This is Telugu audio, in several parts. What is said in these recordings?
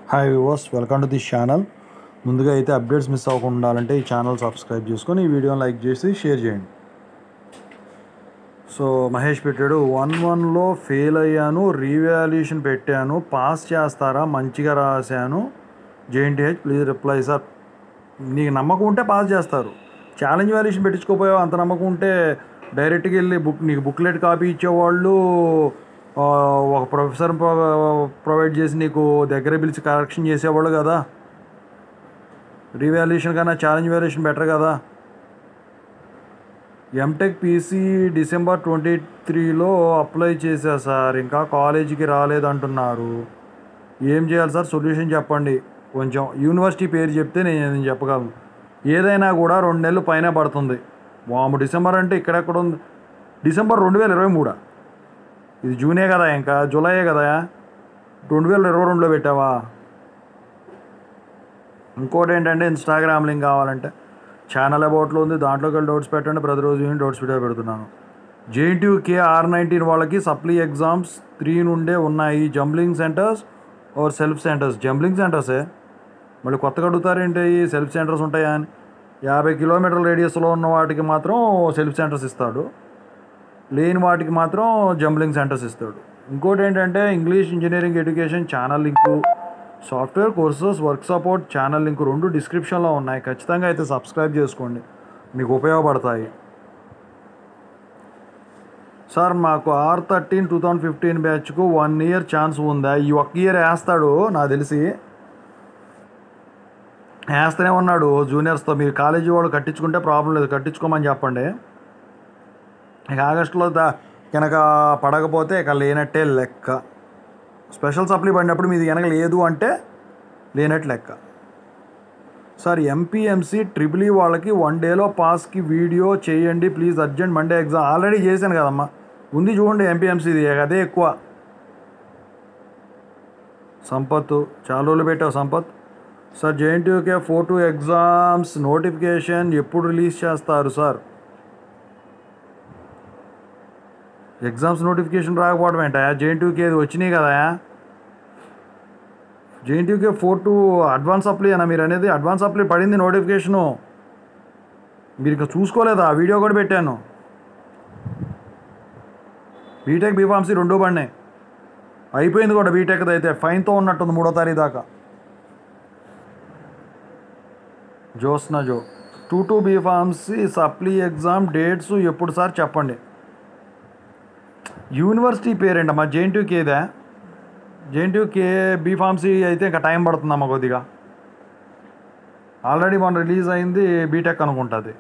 Hi viewers welcome to this channel ముందుగా అయితే అప్డేట్స్ మిస్ అవ్వకుండా ఉండాలంటే ఈ ఛానల్ సబ్స్క్రైబ్ చేసుకొని ఈ వీడియోని లైక్ చేసి షేర్ చేయండి సో మహేష్ పెట్టాడు వన్ వన్లో ఫెయిల్ అయ్యాను రీవాల్యుయేషన్ పెట్టాను పాస్ చేస్తారా మంచిగా రాశాను జేఎన్టీహెచ్ ప్లీజ్ రిప్లై సార్ నీకు నమ్మకం ఉంటే పాస్ చేస్తారు ఛాలెంజ్ వాల్యుయేషన్ పెట్టించుకోపోయావు అంత నమ్మకం ఉంటే డైరెక్ట్గా వెళ్ళి బుక్ నీకు బుక్లెట్ కాపీ ఇచ్చేవాళ్ళు ఆ, ఒక ప్రొఫెసర్ ప్రొవైడ్ చేసి నీకు దగ్గర పిలిచి కరెక్షన్ చేసేవాళ్ళు కదా రీవాల్యుయేషన్ కన్నా ఛాలెంజ్ వాల్యుయేషన్ బెటర్ కదా ఎంటెక్ పీసీ డిసెంబర్ ట్వంటీ త్రీలో అప్లై చేశా సార్ ఇంకా కాలేజీకి రాలేదంటున్నారు ఏం చేయాలి సార్ సొల్యూషన్ చెప్పండి కొంచెం యూనివర్సిటీ పేరు చెప్తే నేను నేను చెప్పగలను ఏదైనా కూడా రెండు నెలలు పైన పడుతుంది వాము డిసెంబర్ అంటే ఇక్కడెక్కడ ఉంది డిసెంబర్ రెండు వేల ఇరవై మూడా ఇది జూనే కదా ఇంకా జూలైయే కదా రెండు వేల ఇరవై రెండులో పెట్టావా ఇంకోటి ఏంటంటే ఇన్స్టాగ్రామ్ లింక్ కావాలంటే ఛానల్ అబౌట్లో ఉంది దాంట్లోకి వెళ్ళి డౌట్స్ పెట్టండి ప్రతిరోజు నేను డౌట్స్ వీడియో పెడుతున్నాను జేఎన్టీయూకే ఆర్ నైన్టీన్ వాళ్ళకి సప్లీ ఎగ్జామ్స్ త్రీ నుండే ఉన్నాయి jumbling centres or self centres jumbling సెంటర్సే మళ్ళీ కొత్తగా అడుగుతారేంటి ఈ సెల్ఫ్ సెంటర్స్ ఉంటాయా అని యాభై కిలోమీటర్ల రేడియస్లో ఉన్న వాటికి మాత్రం సెల్ఫ్ సెంటర్స్ ఇస్తాడు లేని వాటికి మాత్రం జంబ్లింగ్ సెంటర్స్ ఇస్తాడు ఇంకోటి ఏంటంటే English engineering education channel link software courses work support channel link రెండు డిస్క్రిప్షన్లో ఉన్నాయి ఖచ్చితంగా అయితే సబ్స్క్రైబ్ చేసుకోండి మీకు ఉపయోగపడతాయి సార్ మాకు R thirteen two thousand fifteen బ్యాచ్కు వన్ ఇయర్ ఛాన్స్ ఉందా ఈ ఒక్క ఇయర్ వేస్తాడు నాకు తెలిసి వేస్తూనే ఉన్నాడు జూనియర్స్తో మీరు కాలేజీ వాళ్ళు కట్టించుకుంటే ప్రాబ్లం లేదు కట్టించుకోమని చెప్పండి ఇక ఆగస్టులో దా కనుక పడకపోతే ఇక లేనట్టే లెక్క స్పెషల్ సప్లీ పడినప్పుడు మీది వెనక లేదు అంటే లేనట్టు లెక్క సార్ ఎంపీఎంసీ ట్రిపుల్ ఈ వాళ్ళకి వన్ డేలో పాస్కి వీడియో చేయండి please urgent Monday exam already చేశాను కదమ్మా ఉంది చూడండి ఎంపీఎంసీది అదే ఎక్కువ సంపత్ చాలా రోజులు పెట్టావు Sampath sir JNTUK four two exams notification ఎప్పుడు రిలీజ్ చేస్తారు సార్ ఎగ్జామ్స్ నోటిఫికేషన్ రాకపోవడం ఏంటా జేఎన్టీయూకి ఏది వచ్చినాయి కదా JNTUK four two advance apply అన్న మీరు అనేది అడ్వాన్స్ అప్లై పడింది నోటిఫికేషను మీరు ఇంకా చూసుకోలేదా వీడియో కూడా పెట్టాను బీటెక్ బీఫార్మసీ రెండు పడినాయి అయిపోయింది కూడా బీటెక్ అయితే ఫైన్తో ఉన్నట్టుంది మూడో తారీఖు దాకా జోస్నా జో two two B pharmacy supply exam dates ఎప్పుడు సార్ చెప్పండి యూనివర్సిటీ పేరేంటమ్మా జేఎన్టీయూకి ఏదా జేఎన్టీయూకి బీఫార్మసీ అయితే ఇంకా టైం పడుతుందమ్మా కొద్దిగా ఆల్రెడీ మన రిలీజ్ అయింది బీటెక్ అనుకుంటుంది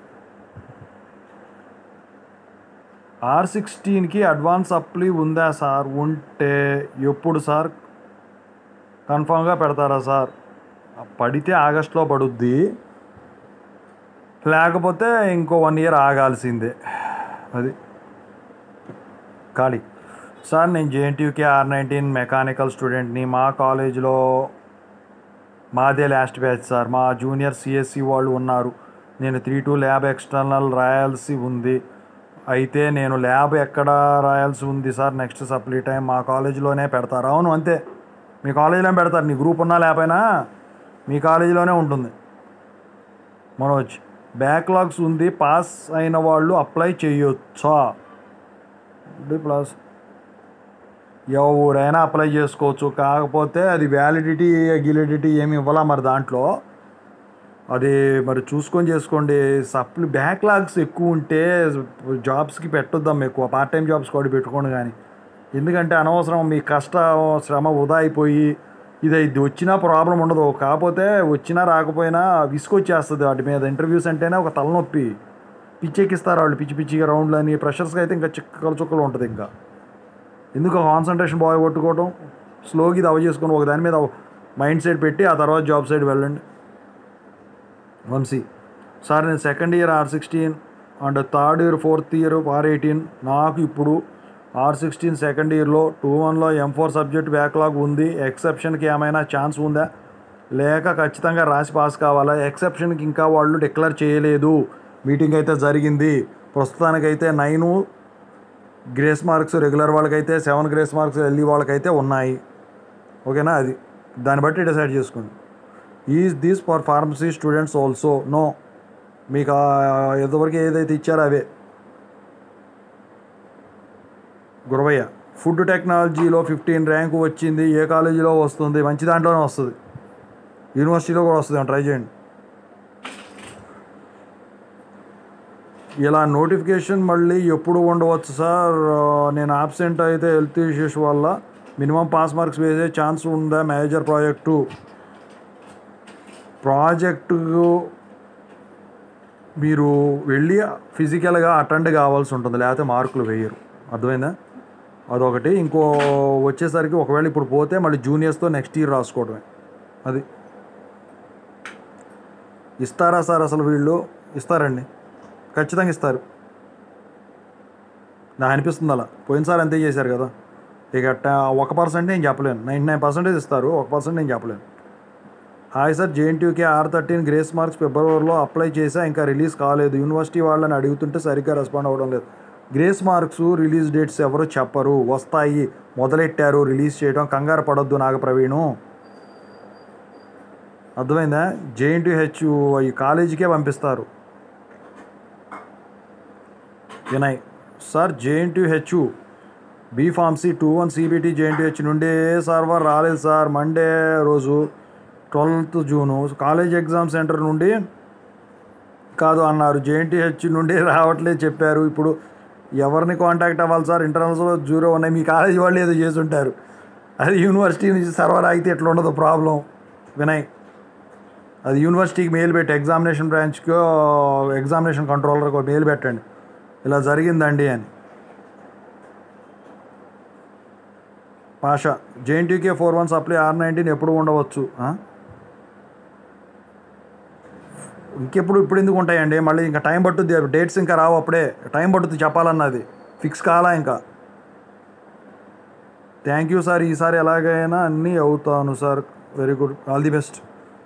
ఆర్ సిక్స్టీన్కి అడ్వాన్స్ అప్లీ ఉందా సార్ ఉంటే ఎప్పుడు సార్ కన్ఫామ్గా పెడతారా సార్ పడితే ఆగస్ట్లో పడుద్ది లేకపోతే ఇంకో వన్ ఇయర్ ఆగాల్సిందే అది ఖాళీ సార్ నేను జేఎన్టీయూకే ఆర్ నైన్టీన్ మెకానికల్ స్టూడెంట్ని మా కాలేజీలో మాదే లాస్ట్ బ్యాచ్ సార్ మా జూనియర్ సిఎస్సి వాళ్ళు ఉన్నారు నేను త్రీ టూ ల్యాబ్ ఎక్స్టర్నల్ రాయాల్సి ఉంది అయితే నేను ల్యాబ్ ఎక్కడ రాయాల్సి ఉంది సార్ నెక్స్ట్ సప్లీ టైం మా కాలేజీలోనే పెడతారు అవును అంతే మీ కాలేజీలో పెడతారు నీ గ్రూప్ ఉన్నా లేకపోయినా మీ కాలేజీలోనే ఉంటుంది మనోజ్ బ్యాక్లాగ్స్ ఉంది పాస్ అయిన వాళ్ళు అప్లై చేయొచ్చా ప్లస్ ఎవరైనా అప్లై చేసుకోవచ్చు కాకపోతే అది వ్యాలిడిటీ గిలిడిటీ ఏమి ఇవ్వాలా మరి దాంట్లో అది మరి చూసుకొని చేసుకోండి సప్లీ బ్యాక్లాగ్స్ ఎక్కువ ఉంటే జాబ్స్కి పెట్టొద్దాం ఎక్కువ పార్ట్ టైం జాబ్స్ కూడా పెట్టుకోండి కానీ ఎందుకంటే అనవసరం మీ కష్ట శ్రమ వృధా అయిపోయి ఇది ఇది వచ్చినా ప్రాబ్లం ఉండదు కాకపోతే వచ్చినా రాకపోయినా విసుకొచ్చేస్తుంది వాటి మీద ఇంటర్వ్యూస్ అంటేనే ఒక తలనొప్పి పిచ్చెక్కిస్తారు వాళ్ళు పిచ్చి పిచ్చిగా రౌండ్లు అని ప్రెషర్స్కి అయితే ఇంకా చిక్కలు చుక్కలు ఉంటుంది ఇంకా ఎందుకు కాన్సన్ట్రేషన్ బాగా కొట్టుకోవడం స్లోగా ఇది అవ చేసుకొని ఒక దాని మీద మైండ్ సెట్ పెట్టి ఆ తర్వాత జాబ్ సైడ్ వెళ్ళండి వంశీ సార్ నేను second year R sixteen and third year fourth year R eighteen నాకు ఇప్పుడు ఆర్ సిక్స్టీన్ సెకండ్ ఇయర్లో టూ వన్లో ఎం ఫోర్ సబ్జెక్ట్ బ్యాక్లాగ్ ఉంది ఎక్సెప్షన్కి ఏమైనా ఛాన్స్ ఉందా లేక ఖచ్చితంగా రాసి పాస్ కావాలా ఎక్సెప్షన్కి ఇంకా వాళ్ళు డిక్లేర్ చేయలేదు మీటింగ్ అయితే జరిగింది ప్రస్తుతానికైతే నైను గ్రేస్ మార్క్స్ రెగ్యులర్ వాళ్ళకైతే సెవెన్ గ్రేస్ మార్క్స్ ఎల్ఈ వాళ్ళకైతే ఉన్నాయి ఓకేనా అది దాన్ని బట్టి డిసైడ్ చేసుకోండి is this for pharmacy students also no మీకు ఆ ఎంతవరకు ఏదైతే ఇచ్చారో అవే గురవయ్య ఫుడ్ టెక్నాలజీలో ఫిఫ్టీన్ ర్యాంక్ వచ్చింది ఏ కాలేజీలో వస్తుంది మంచి దాంట్లోనే వస్తుంది యూనివర్సిటీలో కూడా వస్తుంది ట్రై చేయండి ఇలా నోటిఫికేషన్ మళ్ళీ ఎప్పుడు ఉండవచ్చు సార్ ఆ, నేను ఆబ్సెంట్ అయితే హెల్త్ ఇష్యూస్ వల్ల మినిమం పాస్ మార్క్స్ వేసే ఛాన్స్ ఉందా మేజర్ ప్రాజెక్టు ప్రాజెక్టు మీరు వెళ్ళి ఫిజికల్గా అటెండ్ కావాల్సి ఉంటుంది లేకపోతే మార్కులు వేయరు అర్థమైందా అదొకటి ఇంకో వచ్చేసరికి ఒకవేళ ఇప్పుడు పోతే మళ్ళీ జూనియర్స్తో నెక్స్ట్ ఇయర్ రాసుకోవడమే అది ఇస్తారా సార్ అసలు వీళ్ళు ఇస్తారండి ఖచ్చితంగా ఇస్తారు నాకు అనిపిస్తుంది అలా పోయినసారి అంతే చేశారు కదా ఇక ట- ఒక పర్సెంట్ నేను చెప్పలేను నైంటీ నైన్ పర్సెంటేజ్ ఇస్తారు ఒక పర్సెంట్ నేను చెప్పలేను hi sir JNTUK R thirteen grace marks ఫిబ్రవరిలో అప్లై చేసా ఇంకా రిలీజ్ కాలేదు యూనివర్సిటీ వాళ్ళని అడుగుతుంటే సరిగ్గా రెస్పాండ్ అవ్వడం లేదు గ్రేస్ మార్క్స్ రిలీజ్ డేట్స్ ఎవరు చెప్పరు వస్తాయి మొదలెట్టారు రిలీజ్ చేయడం కంగారు పడొద్దు నాగప్రవీణు అర్థమైందా జేఎన్టీహెచ్ ఈ కాలేజీకే పంపిస్తారు Vinay sir JNTH B pharmacy two one CBT JNTH నుండి సర్వర్ రాలేదు సార్ మండే రోజు twelfth June college exam centre నుండి కాదు అన్నారు జేఎన్టీహెచ్ నుండి రావట్లేదు చెప్పారు ఇప్పుడు ఎవరిని కాంటాక్ట్ అవ్వాలి సార్ ఇంటర్నల్స్లో జీరో ఉన్నాయి మీ కాలేజీ వాళ్ళు ఏదో చేసి ఉంటారు అది యూనివర్సిటీ నుంచి సర్వర్ ఆగితే ఎట్లా ఉండదు ప్రాబ్లం వినయ్ అది యూనివర్సిటీకి మెయిల్ పెట్టి ఎగ్జామినేషన్ బ్రాంచ్కో ఎగ్జామినేషన్ కంట్రోలర్కో మెయిల్ పెట్టండి ఇలా జరిగిందండి అని Pasha JNTK four one supply R nineteen ఎప్పుడు ఉండవచ్చు ఆ? ఇంకెప్పుడు ఇప్పుడు ఎందుకు ఉంటాయండి మళ్ళీ ఇంకా టైం పట్టుద్ది డేట్స్ ఇంకా రావు అప్పుడే టైం పట్టుద్ది చెప్పాలన్నది ఫిక్స్ కాలా ఇంకా థ్యాంక్ యూ సార్ ఈసారి ఎలాగైనా అన్నీ అవుతాను sir very good all the best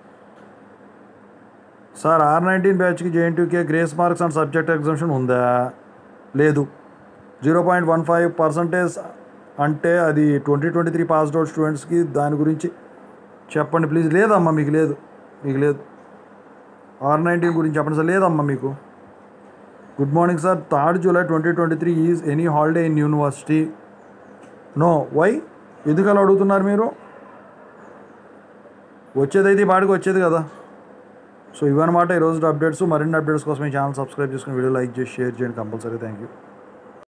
sir R nineteen బ్యాచ్కి JNTK grace marks and subject exemption ఉందా లేదు zero point one five percentage అంటే అది twenty twenty three passed out స్టూడెంట్స్కి దాని గురించి చెప్పండి ప్లీజ్ లేదమ్మా మీకు లేదు మీకు లేదు ఆర్ నైన్టీన్ గురించి చెప్పండి సార్ లేదమ్మా మీకు good morning sir third July twenty twenty three is any holiday in university no why ఎందుకు అలా అడుగుతున్నారు మీరు వచ్చేదైతే ఈ పాటికి వచ్చేది కదా సో ఇవన్నమాట ఈరోజు అప్డేట్స్ మరిన్ని అప్డేట్స్ కోసం ఈ ఛానల్ సబ్స్క్రైబ్ చేసుకుని వీడియో లైక్ చేసి షేర్ చేయండి కంపల్సరీ థ్యాంక్ యూ